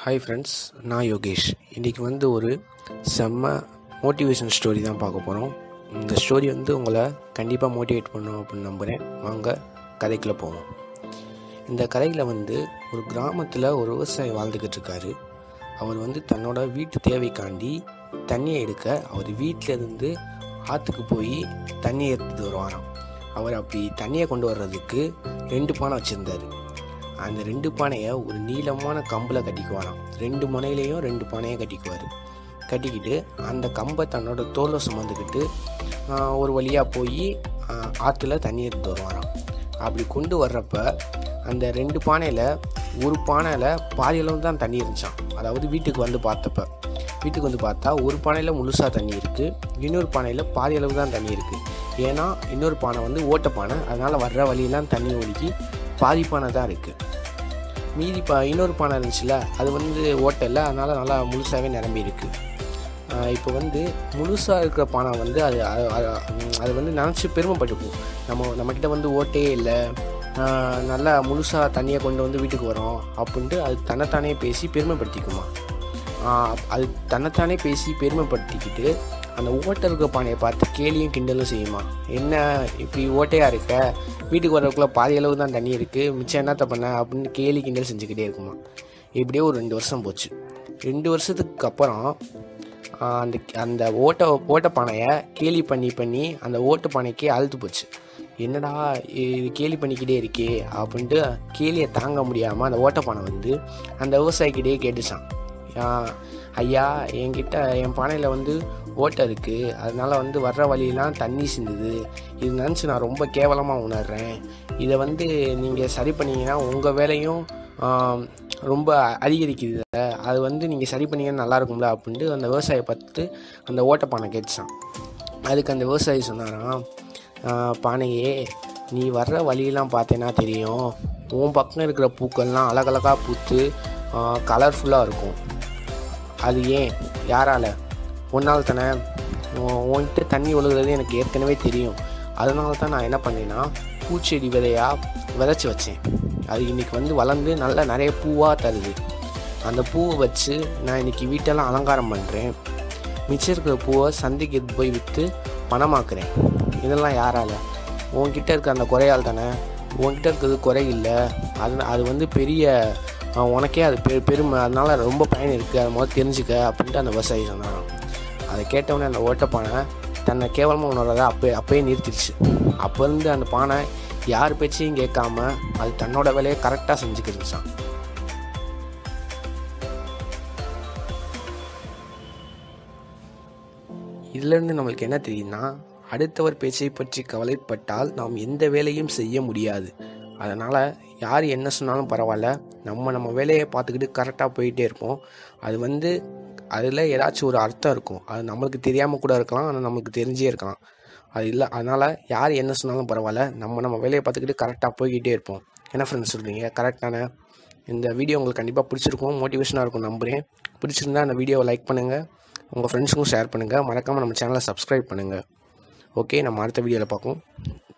Hi friends நான் யோகேஷ் இன்றைக்கி வந்து ஒரு செம்ம மோட்டிவேஷன் ஸ்டோரி தான் பார்க்க போகிறோம் இந்த ஸ்டோரி வந்து உங்களை கண்டிப்பாக மோட்டிவேட் பண்ணும் அப்படின்னு நம்புகிறேன் வாங்க கதைக்குள்ளே போவோம் இந்த கதையில் வந்து ஒரு கிராமத்தில் ஒரு விவசாயி வாழ்ந்துக்கிட்டு இருக்காரு அவர் வந்து தன்னோட வீட்டு தேவைக்காண்டி தண்ணியை எடுக்க அவர் வீட்டில் இருந்து ஆற்றுக்கு போய் தண்ணி எடுத்துட்டு வருவாராம் அவர் அப்படி தண்ணியை கொண்டு வர்றதுக்கு ரெண்டு பானை வச்சுருந்தார் அந்த ரெண்டு பானையை ஒரு நீளமான கம்பில் கட்டிக்குவாராம் ரெண்டு முனையிலையும் ரெண்டு பானையை கட்டிக்குவார் கட்டிக்கிட்டு அந்த கம்பை தன்னோட தோலை சுமந்துக்கிட்டு ஆஹ், ஒரு வழியாக போய் ஆற்றுல தண்ணி எடுத்து வருவாராம் அப்படி கொண்டு வர்றப்ப அந்த ரெண்டு பானையில் ஒரு பானையில் பாதி அளவு தான் தண்ணி இருந்துச்சான் அதாவது வீட்டுக்கு வந்து பார்த்தப்ப வீட்டுக்கு வந்து பார்த்தா ஒரு பானையில் முழுசாக தண்ணி இருக்குது இன்னொரு பானையில் பாதி அளவு தான் தண்ணி இருக்குது ஏன்னா இன்னொரு பானை வந்து ஓட்ட பானை அதனால் வர்ற வழியெல்லாம் தண்ணி ஒழுகி பாதி பானை தான் இருக்குது மீதி பா இன்னொரு பானை இருந்துச்சுல அது வந்து ஓட்டை இல்லை அதனால் நல்லா முழுசாகவே நிரம்பி இருக்கு இப்போ வந்து முழுசாக இருக்கிற பானை வந்து அது அது- அது- ம், அது வந்து நினச்சி பெருமைப்பட்டுக்கும் நம்ம நம்மக்கிட்ட வந்து ஓட்டே இல்லை ஆஹ், நல்லா முழுசாக தண்ணியை கொண்டு வந்து வீட்டுக்கு வரோம் அப்படின்ட்டு அது தன்னைத்தானே பேசி பெருமைப்படுத்திக்குமா ஆஹ், அது தன்னைத்தானே பேசி பெருமைப்படுத்திக்கிட்டு அந்த ஓட்டை இருக்க பானையை பார்த்து கேலியும் கிண்டலும் செய்யுமா என்ன இப்படி ஓட்டையாக இருக்க வீட்டுக்கு வரக்குள்ள பாதி அளவு தான் தண்ணி இருக்குது மிச்சம் என்னத்த பண்ண அப்படின்னு கேலி கிண்டல் செஞ்சுக்கிட்டே இருக்குமா இப்படியே ஒரு ரெண்டு வருஷம் போச்சு ரெண்டு வருஷத்துக்கு அப்புறம் ஆஹ், அந்த அந்த ஓட்ட ஓட்ட பானையை கேலி பண்ணி பண்ணி அந்த ஓட்ட பானைக்கே அழுத்து போச்சு என்னடா இது கேலி பண்ணிக்கிட்டே இருக்கே அப்படின்ட்டு கேலியை தாங்க முடியாமல் அந்த ஓட்டப்பானை வந்து அந்த விவசாயிக்கிட்டே கேட்டுச்சான் ஆஹ், ஐயா என்கிட்ட என் பானையில் வந்து ஓட்டை இருக்குது அதனால வந்து வர்ற வழியெல்லாம் தண்ணி சிந்துது இது நினச்சி நான் ரொம்ப கேவலமாக உணர்றேன் இதை வந்து நீங்கள் சரி பண்ணீங்கன்னா உங்கள் வேலையும் ஆம், ரொம்ப அதிகரிக்குது இதுல. அது வந்து நீங்கள் சரி பண்ணீங்கன்னா நல்லா இருக்கும்ல அப்படின்ட்டு அந்த விவசாயியை பார்த்து அந்த ஓட்டப்பானை கேட்டுச்சான் அதுக்கு அந்த விவசாயி சொன்னாராம் "ஆஹ், பானையே நீ வர்ற வழியெல்லாம் பார்த்தேன்னா தெரியும் உன் பக்கம் இருக்கிற பூக்கள்லாம் அழகழகாக பூத்து கலர்ஃபுல்லாக இருக்கும் அது ஏன் யாரால உன்னால் தானே உன்- உன்கிட்ட தண்ணி ஒழுகுறது எனக்கு ஏற்கனவே தெரியும் அதனால தான் நான் என்ன பண்ணேன்னா பூச்செடி விதையாக விதைச்சி வச்சேன் அது இன்னைக்கு வந்து வளர்ந்து நல்லா நிறைய பூவாக தருது அந்த பூவை வச்சு நான் இன்னைக்கு வீட்டெல்லாம் அலங்காரம் பண்ணுறேன் மிச்சம் இருக்கிற பூவை சந்தைக்கு எடுத்து போய் விற்று பணமாக்குறேன் இதெல்லாம் யாரால உன்கிட்ட இருக்க அந்த குறையால் தானே உன்கிட்ட இருக்கிறது குறை இல்லை அது அது வந்து பெரிய அஹ், உனக்கே அது பெ பெருமை அதனால ரொம்ப பயன் இருக்குது அதை முதல்ல தெரிஞ்சுக்க அப்படின்ட்டு அந்த விவசாயி சொன்னான் அதை கேட்டவுடனே அந்த ஓட்டப்பானை தன்னை கேவலமாக உணர்றதை அப்போ அப்பயே நிறுத்திடுச்சு அப்போ இருந்து அந்த பானை யார் பேச்சையும் கேட்காம அது தன்னோட வேலையை கரெக்டாக செஞ்சுக்கிருந்துச்சான் இதிலிருந்து நம்மளுக்கு என்ன தெரியுதுன்னா அடுத்தவர் பேச்சை பற்றி கவலைப்பட்டால் நாம் எந்த வேலையும் செய்ய முடியாது அதனால் யார் என்ன சொன்னாலும் பரவாயில்ல நம்ம நம்ம வேலையை பார்த்துக்கிட்டு கரெக்டாக போயிட்டே இருப்போம் அது வந்து அதில் ஏதாச்சும் ஒரு அர்த்தம் இருக்கும் அது நம்மளுக்கு தெரியாமல் கூட இருக்கலாம் ஆனால் நமக்கு தெரிஞ்சே இருக்கலாம் அது இல்லை அதனால் யார் என்ன சொன்னாலும் பரவாயில்ல நம்ம நம்ம வேலையை பார்த்துக்கிட்டு கரெக்டாக போய்கிட்டே இருப்போம் என்ன ஃப்ரெண்ட்ஸ் சொல்கிறீங்க கரெக்டான இந்த வீடியோ உங்களுக்கு கண்டிப்பாக பிடிச்சிருக்கும் மோட்டிவேஷனாக இருக்கும் நம்புகிறேன் பிடிச்சிருந்தா அந்த வீடியோவை லைக் பண்ணுங்கள் உங்கள் ஃப்ரெண்ட்ஸுக்கும் ஷேர் பண்ணுங்கள் மறக்காமல் நம்ம சேனலை சப்ஸ்கிரைப் பண்ணுங்கள் ஓகே நம்ம அடுத்த வீடியோவில் பார்ப்போம்